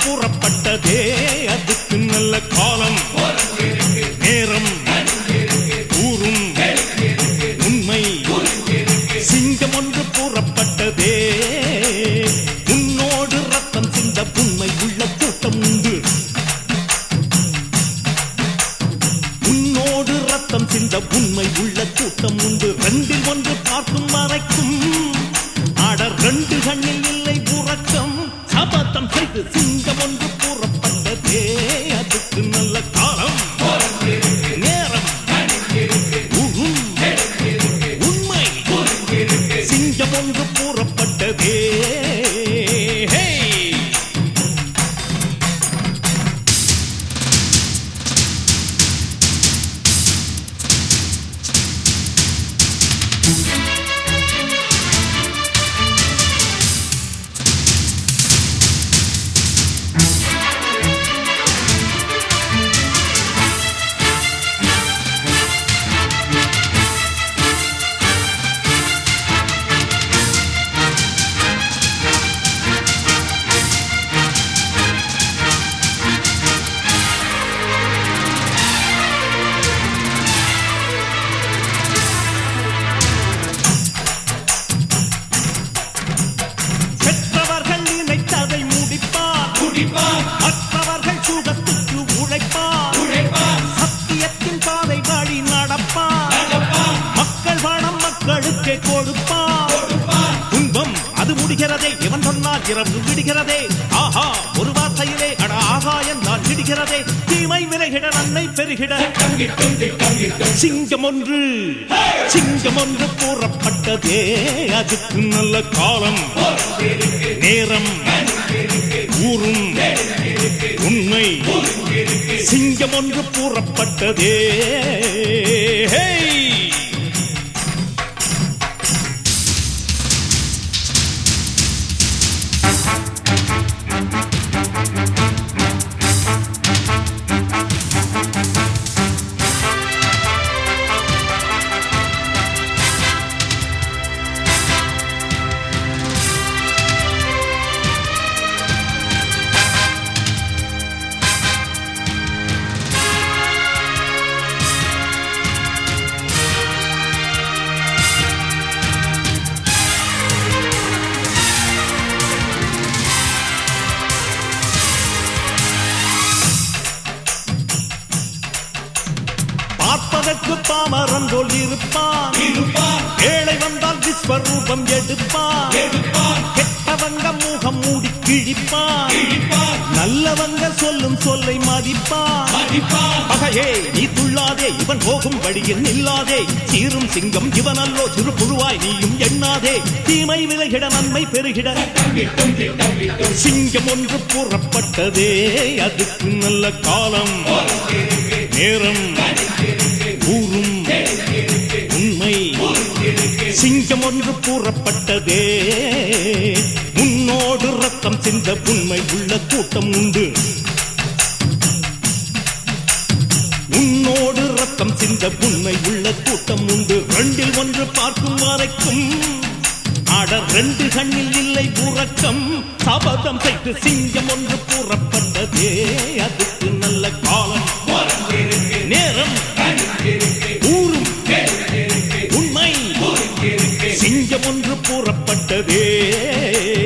கூறப்பட்டதே அதுக்கு நல்ல காலம் நேரம் ஊரும் உண்மை சிங்கம் ஒன்று கூறப்பட்டதே உன்னோடு ரத்தம் சிந்த உண்மை உள்ள கூட்டம் உண்டு உன்னோடு ரத்தம் சிந்த உண்மை உள்ள கூட்டம் உண்டு ரெண்டில் ஒன்று பார்க்கும் வரைக்கும் ஆட ரெண்டு கண்ணில் இல்லை உறக்கம் சபதம் செய்து சிங்கம் ஒன்று கூறப்பட்டதே அதுக்கு நல்ல காலம் நேரம் உகும் உண்மை சிங்கம் ஒன்று கூறப்பட்டதே ஹே பெற்றவர்கள் நினைத்ததை முடிப்பார் மற்றவர்கள் சுகத்துக்கு உழைப்பார் சத்தியத்தின் பாதை வழி நடப்பார் மக்கள் பணம் மக்களுக்கே கொடுப்பார் துன்பம் அது முடிகிறதே இவன் சொன்னால் இரவு விடுகிறதே ஆஹா ஒரு வார்த்தையிலே அட ஆகா என்றால் விடுகிறதே தீமை விலகிட நன்மை பெருகிட சிங்கம் ஒன்று சிங்கம் ஒன்று கூறப்பட்டதே அதுக்கு நல்ல காலம் நேரம் ஊரும் உண்மை சிங்கம் ஒன்று கூறப்பட்டதே ஹேய்! பார்ப்பதற்கு பாமரன் போல் இருப்பான் ஏழை வந்தால் விஸ்வரூபம் எடுப்பான் கெட்டவங்க முகம் மூடி கிழிப்பான் நல்லவங்க சொல்லும் சொல்லை மதிப்பான் பகையே நீ துள்ளாதே இவன் போகும் வழியில் நில்லாதே சீரும் சிங்கம் இவனல்லோ சிறு புழுவாய் நீயும் எண்ணாதே தீமை விலகிட நன்மை பெருகிட சிங்கம் ஒன்று கூறப்பட்டதே அதுக்கு நல்ல காலம் நேரம் ஊரும் உண்மை சிங்கம் ஒன்று கூறப்பட்டதே உன்னோடு ரத்தம் சிந்த உண்மை உள்ள கூட்டம் உண்டு உன்னோடு ரத்தம் சிந்த உண்மை உள்ள கூட்டம் உண்டு ரெண்டில் ஒன்று பார்க்கும் வரைக்கும் ஆட ரெண்டு கண்ணில் இல்லை உறக்கம் சபதம் செய்து சிங்கம் ஒன்று கூறப்பட்டதே அதுக்கு நல்ல காலம் நேரம் ஊரும் உண்மை சிங்கம் ஒன்று கூறப்பட்டதே